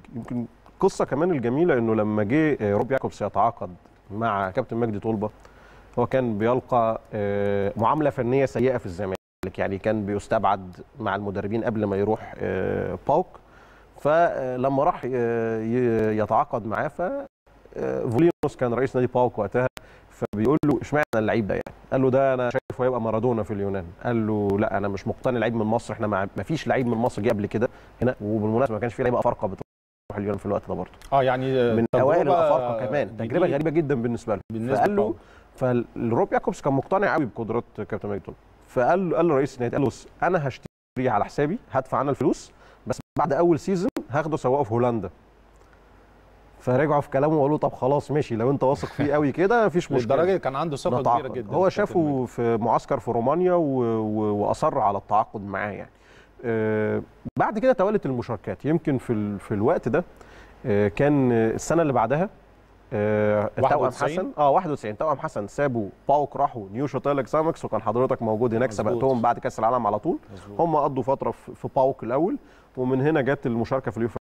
يمكن القصه كمان الجميله انه لما جه آه، روب ياكوبس يتعاقد مع كابتن مجدي طلبه هو كان بيلقى آه، معامله فنيه سيئه في الزمالك يعني كان بيستبعد مع المدربين قبل ما يروح آه، باوك فلما راح آه، ي- يتعاقد معاه ف آه، فولينوس كان رئيس نادي باوك وقتها فبيقول له اشمعنى اللعيب ده يعني قال له ده انا شايفه هيبقى مارادونا في اليونان قال له لا انا مش مقتنع لعيب من مصر احنا ما ما فيش لعيب من مصر جه قبل كده هنا وبالمناسبه ما كانش في لعيبه افارقه بتروح اليونان في الوقت ده برضه اه يعني من تجربة اوائل الافارقه كمان تجربه جديدة غريبه جدا بالنسبه له بالنسبة فقال له لباوك. فالروب ياكوبس كان مقتنع قوي بقدرات كابتن مجدي طلب فقال له قال له رئيس النادي قال له بص انا هشتري على حسابي هدفع انا الفلوس بس بعد اول سيزون هاخده سواقه في هولندا فرجعوا في كلامه وقالوا طب خلاص ماشي لو انت واثق فيه قوي كده مفيش مشكله للدرجه كان عنده ثقه كبيره نتعاقد. جدا هو في كابتن مجدي. شافه في معسكر في رومانيا و... و... واصر على التعاقد معاه يعني آه بعد كده توالت المشاركات يمكن في ال... في الوقت ده آه كان السنه اللي بعدها آه توأم 91. حسن اه 91 توأم حسن سابوا باوك راحوا نيو شوتيلك سامكس وكان حضرتك موجود هناك مظبوط. سبقتهم بعد كاس العالم على طول مظبوط. هم قضوا فتره في في باوك الاول ومن هنا جت المشاركه في اليوفا